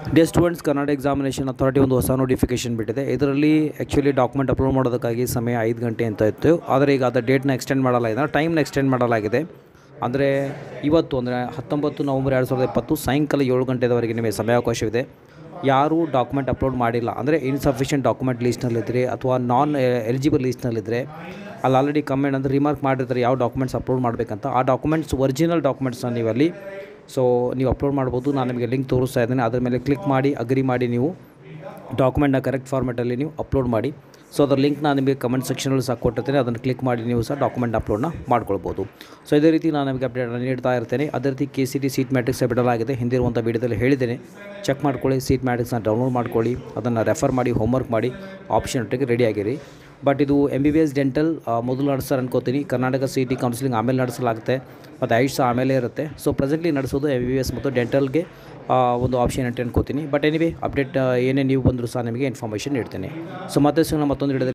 dear students Kannada examination authority ಒಂದು ಹೊಸ notification ಬಿಟ್ಟಿದೆ ಇದರಲ್ಲಿ ಆ್ಯಕ್ಚುಲಿ ಡಾಕ್ಯುಮೆಂಟ್ ಅಪ್ಲೋಡ್ ಮಾಡೋದಕ್ಕಾಗಿ ಸಮಯ ಐದು ಗಂಟೆ ಅಂತ ಇತ್ತು ಆದರೆ ಈಗ ಅದರ ಡೇಟ್ನ ಎಕ್ಸ್ಟೆಂಡ್ ಮಾಡಲಾಗಿದೆ ಟೈಮ್ನ ಎಕ್ಸ್ಟೆಂಡ್ ಮಾಡಲಾಗಿದೆ ಅಂದರೆ ಇವತ್ತು ಅಂದರೆ ಹತ್ತೊಂಬತ್ತು ನವಂಬರ್ ಎರಡು ಸಾವಿರದ ಇಪ್ಪತ್ತು ಸಾಯಂಕಾಲ ಏಳು ಗಂಟೆದವರೆಗೆ ನಿಮಗೆ ಸಮಯಾವಕಾಶವಿದೆ ಯಾರು ಡಾಕ್ಯುಮೆಂಟ್ ಅಪ್ಲೋಡ್ ಮಾಡಿಲ್ಲ ಅಂದರೆ ಇನ್ಸಫಿಷಿಯೆಂಟ್ ಡಾಕ್ಯುಮೆಂಟ್ ಲೀಸ್ಟ್ನಲ್ಲಿದ್ದರೆ ಅಥವಾ ನಾನ್ ಎಲಿಜಿಬಲ್ ಲೀಸ್ಟ್ನಲ್ಲಿದ್ದರೆ ಅಲ್ಲಿ ಆಲ್ರೆಡಿ ಕಮೆಂಟ್ ಅಂದರೆ ರಿಮಾರ್ಕ್ ಮಾಡಿರ್ತಾರೆ ಯಾವ ಡಾಕ್ಯುಮೆಂಟ್ಸ್ ಅಪ್ಲೋಡ್ ಮಾಡಬೇಕಂತ ಆ ಡಾಕ್ಯುಮೆಂಟ್ಸ್ ಒರಿಜಿನಲ್ ಡಾಕ್ಯುಮೆಂಟ್ಸ್ನ ನೀವು ಅಲ್ಲಿ ಸೊ ನೀವು ಅಪ್ಲೋಡ್ ಮಾಡ್ಬೋದು ನಾನು ನಿಮಗೆ ಲಿಂಕ್ ತೋರಿಸ್ತಾ ಇದ್ದೇನೆ ಅದ್ರ ಮೇಲೆ ಕ್ಲಿಕ್ ಮಾಡಿ ಅಗ್ರಿ ಮಾಡಿ ನೀವು ಡಾಕ್ಯುಮೆಂಟ್ನ ಕರೆಕ್ಟ್ ಫಾರ್ಮೆಟಲ್ಲಿ ನೀವು ಅಪ್ಲೋಡ್ ಮಾಡಿ ಸೊ ಅದರ ಲಿಂಕ್ ನಾನು ನಿಮಗೆ ಕಮೆಂಟ್ ಸೆಕ್ಷನಲ್ಲಿ ಸಹ ಕೊಟ್ಟಿರ್ತೇನೆ ಅದನ್ನು ಕ್ಲಿಕ್ ಮಾಡಿ ನೀವು ಸಹ ಡಾಕ್ಯುಮೆಂಟ್ ಅಪ್ಲೋಡ್ನ ಮಾಡ್ಕೊಳ್ಬೋದು ಸೊ ಇದೇ ರೀತಿ ನಾನು ನಿಮಗೆ ಅಪ್ಡೇಟ್ ನೀಡ್ತಾ ಇರ್ತೇನೆ ಅದೇ ರೀತಿ K C T seat matrix ಬಿಡಲಾಗಿದೆ ಹಿಂದಿರುವಂಥ ವಿಡಿಯೋದಲ್ಲಿ ಹೇಳಿದ್ದೇನೆ ಚೆಕ್ ಮಾಡ್ಕೊಳ್ಳಿ ಸೀಟ್ ಮ್ಯಾಟ್ರಿಕ್ಸ್ನ ಡೌನ್ಲೋಡ್ ಮಾಡ್ಕೊಳ್ಳಿ ಅದನ್ನು ರೆಫರ್ ಮಾಡಿ ಹೋಮ್ವರ್ಕ್ ಮಾಡಿ ಆಪ್ಷನ್ ಒಟ್ಟಿಗೆ ರೆಡಿ ಆಗಿರಿ ಬಟ್ ಇದು M B B S dental ಮೊದಲು ನಡೆಸ್ತಾರೆ ಅನ್ಕೋತೀನಿ ಕರ್ನಾಟಕ ಸಿ ಟಿ ಕೌನ್ಸಿಲಿಂಗ್ ಆಮೇಲೆ ನಡೆಸಲಾಗುತ್ತೆ ಮತ್ತು ಐಟ್ಸ್ ಆಮೇಲೆ ಇರುತ್ತೆ ಸೊ ಪ್ರೆಸೆಂಟ್ಲಿ ನಡೆಸೋದು ಎಮ್ ಬಿ ಬಿ ಎಸ್ ಮತ್ತು ಡೆಂಟಲ್ಗೆ ಒಂದು ಆಪ್ಷನ್ ಅಂತ ಅನ್ಕೋತೀನಿ ಬಟ್ ಎನಿವೆ ಅಪ್ಡೇಟ್ ಏನೇ ನೀವು ಬಂದರೂ ಸಹ ನಿಮಗೆ ಇನ್ಫಾರ್ಮೇಷನ್ ನೀಡ್ತೇನೆ ಸೊ ಮತ್ತೆ ಸಿಗೋಣ ಮತ್ತೊಂದು ಹಿಡಿದ